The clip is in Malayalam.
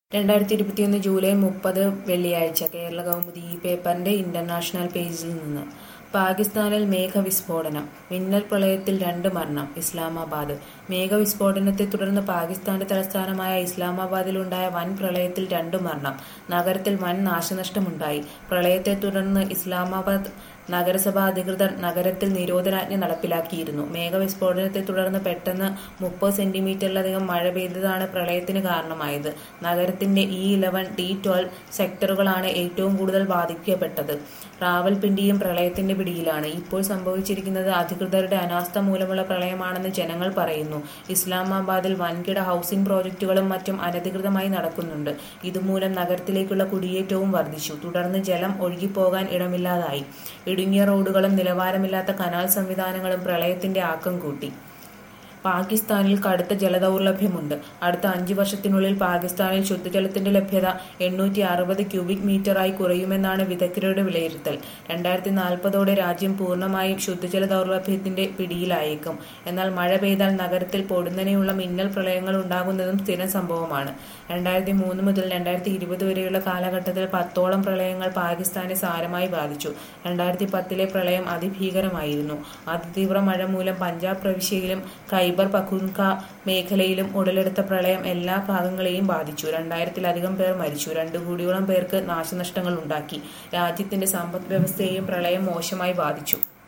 രണ്ടായിരത്തി ഇരുപത്തിയൊന്ന് ജൂലൈ മുപ്പത് വെള്ളിയാഴ്ച കേരള കൗമുദി ഈ പേപ്പറിന്റെ ഇന്റർനാഷണൽ പേജിൽ നിന്ന് പാകിസ്ഥാനിൽ മേഘവിസ്ഫോടനം മിന്നൽ പ്രളയത്തിൽ രണ്ട് മരണം ഇസ്ലാമാബാദ് മേഘവിസ്ഫോടനത്തെ തുടർന്ന് പാകിസ്ഥാന്റെ തലസ്ഥാനമായ ഇസ്ലാമാബാദിലുണ്ടായ വൻ പ്രളയത്തിൽ രണ്ട് മരണം നഗരത്തിൽ വൻ നാശനഷ്ടമുണ്ടായി പ്രളയത്തെ തുടർന്ന് ഇസ്ലാമാബാദ് നഗരസഭാ അധികൃതർ നഗരത്തിൽ നിരോധനാജ്ഞ നടപ്പിലാക്കിയിരുന്നു മേഘവിസ്ഫോടനത്തെ തുടർന്ന് പെട്ടെന്ന് മുപ്പത് സെന്റിമീറ്ററിലധികം മഴ പെയ്തതാണ് പ്രളയത്തിന് കാരണമായത് നഗരത്തിന്റെ ഇ ഇലവൻ ടി ട്വൽവ് സെക്ടറുകളാണ് ഏറ്റവും കൂടുതൽ ബാധിക്കപ്പെട്ടത് റാവൽപിണ്ടിയും പ്രളയത്തിന്റെ പിടിയിലാണ് ഇപ്പോൾ സംഭവിച്ചിരിക്കുന്നത് അധികൃതരുടെ അനാസ്ഥ മൂലമുള്ള പ്രളയമാണെന്ന് ജനങ്ങൾ പറയുന്നു ഇസ്ലാമാബാദിൽ വൻകിട ഹൌസിംഗ് പ്രോജക്റ്റുകളും മറ്റും അനധികൃതമായി നടക്കുന്നുണ്ട് ഇതുമൂലം നഗരത്തിലേക്കുള്ള കുടിയേറ്റവും വർദ്ധിച്ചു തുടർന്ന് ജലം ഒഴുകിപ്പോകാൻ ഇടമില്ലാതായി ഇടുങ്ങിയ റോഡുകളും നിലവാരമില്ലാത്ത കനാൽ സംവിധാനങ്ങളും പ്രളയത്തിന്റെ ആക്കം കൂട്ടി പാകിസ്ഥാനിൽ കടുത്ത ജലദൗർലഭ്യമുണ്ട് അടുത്ത അഞ്ചു വർഷത്തിനുള്ളിൽ പാകിസ്ഥാനിൽ ശുദ്ധജലത്തിന്റെ ലഭ്യത എണ്ണൂറ്റി അറുപത് ക്യൂബിക് മീറ്ററായി കുറയുമെന്നാണ് വിദഗ്ധരുടെ വിലയിരുത്തൽ രണ്ടായിരത്തി നാൽപ്പതോടെ രാജ്യം പൂർണ്ണമായും ശുദ്ധജല ദൗർലഭ്യത്തിന്റെ പിടിയിലായേക്കും എന്നാൽ മഴ പെയ്താൽ നഗരത്തിൽ പൊടുന്നനെയുള്ള മിന്നൽ പ്രളയങ്ങൾ ഉണ്ടാകുന്നതും സ്ഥിരം സംഭവമാണ് രണ്ടായിരത്തി മൂന്ന് മുതൽ രണ്ടായിരത്തി ഇരുപത് വരെയുള്ള കാലഘട്ടത്തിൽ പത്തോളം പ്രളയങ്ങൾ പാകിസ്ഥാനെ സാരമായി ബാധിച്ചു രണ്ടായിരത്തി പത്തിലെ പ്രളയം അതിഭീകരമായിരുന്നു അതിതീവ്ര മഴ മൂലം പഞ്ചാബ് പ്രവിശ്യയിലും ഖൈബർ പഖുൻക മേഖലയിലും ഉടലെടുത്ത പ്രളയം എല്ലാ ഭാഗങ്ങളെയും ബാധിച്ചു രണ്ടായിരത്തിലധികം പേർ മരിച്ചു രണ്ടു കോടിയോളം പേർക്ക് നാശനഷ്ടങ്ങൾ ഉണ്ടാക്കി രാജ്യത്തിന്റെ സമ്പദ് വ്യവസ്ഥയെയും പ്രളയം മോശമായി ബാധിച്ചു